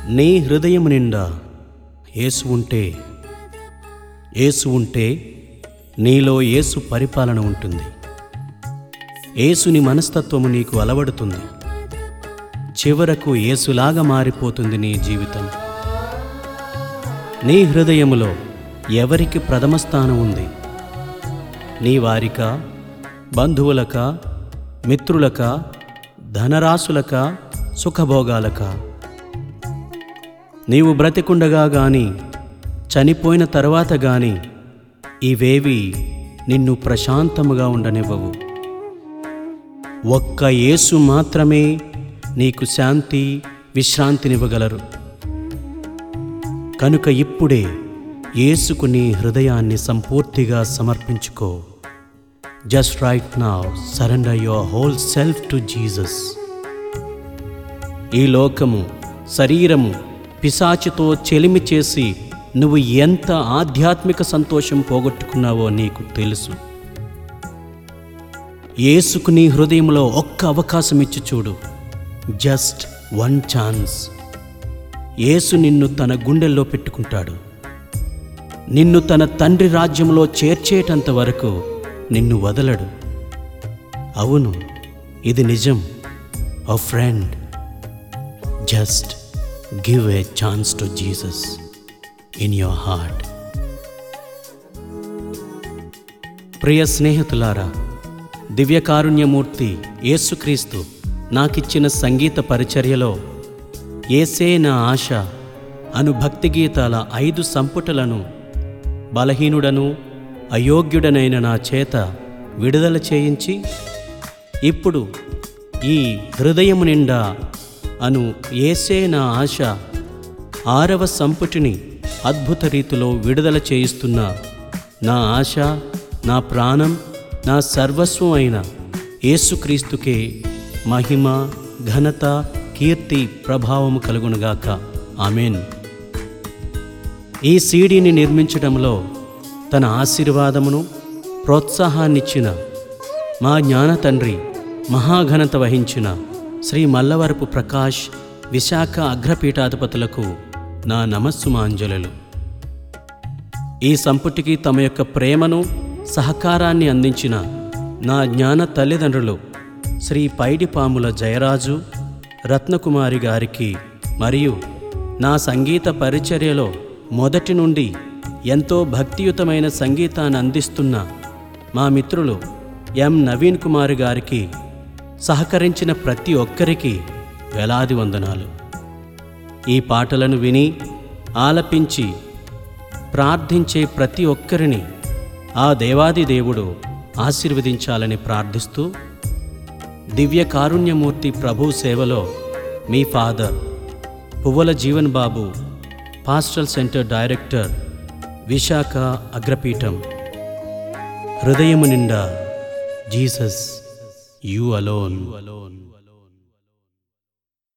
నీ హృదయం నిండా యేసు ఉంటే యేసు ఉంటే నీలో యేసు పరిపాలన ఉంటుంది యేసుని మనస్తత్వము నీకు అలవడుతుంది చివరకు యేసులాగా మారిపోతుంది నీ జీవితం నీ హృదయములో ఎవరికి ప్రథమ స్థానం ఉంది నీ వారిక బంధువులక మిత్రులక ధనరాశులక సుఖభోగాలక నీవు బ్రతికుండగా గాని చనిపోయిన తర్వాత గాని ఇవేవి నిన్ను ప్రశాంతముగా ఉండనివ్వవు ఒక్క యేసు మాత్రమే నీకు శాంతి విశ్రాంతినివ్వగలరు కనుక ఇప్పుడే యేసుకు నీ హృదయాన్ని సంపూర్తిగా సమర్పించుకో జస్ట్ రైట్ నా surrender your whole self to Jesus ఈ లోకము శరీరము పిశాచితో చెలిమి చేసి నువ్వు ఎంత ఆధ్యాత్మిక సంతోషం పోగొట్టుకున్నావో నీకు తెలుసు యేసుకు నీ హృదయంలో ఒక్క అవకాశం ఇచ్చి చూడు జస్ట్ వన్ ఛాన్స్ యేసు నిన్ను తన గుండెల్లో పెట్టుకుంటాడు నిన్ను తన తండ్రి రాజ్యంలో చేర్చేటంత వరకు నిన్ను వదలడు అవును ఇది నిజం ఓ friend just give a chance to Jesus in your heart ప్రియ స్నేహితులారా దివ్యకారుణ్యమూర్తి యేసుక్రీస్తు నాకిచ్చిన సంగీత పరిచర్యలో ఏసే నా ఆశ అను భక్తి గీతాల ఐదు సంపుటలను బలహీనుడను అయోగ్యుడనైన నా చేత విడుదల చేయించి ఇప్పుడు ఈ హృదయము నిండా అను ఏసే నా ఆశ ఆరవ సంపుటిని అద్భుత రీతిలో విడుదల చేయిస్తున్న నా ఆశ నా ప్రాణం నా సర్వస్వం అయిన యేసుక్రీస్తుకే మహిమ ఘనత కీర్తి ప్రభావము కలుగునుగాక ఆమెన్ ఈ సీడీని నిర్మించడంలో తన ఆశీర్వాదమును ప్రోత్సాహాన్నిచ్చిన మా జ్ఞాన తండ్రి మహాఘనత వహించిన శ్రీ మల్లవరపు ప్రకాష్ విశాఖ అగ్రపీఠాధిపతులకు నా నమస్సుమాంజలులు ఈ సంపుటికి తమ యొక్క ప్రేమను సహకారాన్ని అందించిన నా జ్ఞాన తల్లిదండ్రులు శ్రీ పైడిపాముల జయరాజు రత్నకుమారి గారికి మరియు నా సంగీత పరిచర్యలో మొదటి నుండి ఎంతో భక్తియుతమైన సంగీతాన్ని అందిస్తున్న మా మిత్రులు ఎం నవీన్ కుమార్ గారికి సహకరించిన ప్రతి ఒక్కరికి వేలాది వందనాలు ఈ పాటలను విని ఆలపించి ప్రార్థించే ప్రతి ఒక్కరిని ఆ దేవాది దేవుడు ఆశీర్వదించాలని ప్రార్థిస్తూ దివ్య కారుణ్యమూర్తి ప్రభు సేవలో మీ father Puvvala Jeevan Babu pastoral centre director Visakha అగ్రపీఠం హృదయము నిండా జీసస్ యు అలోన్ అలోన్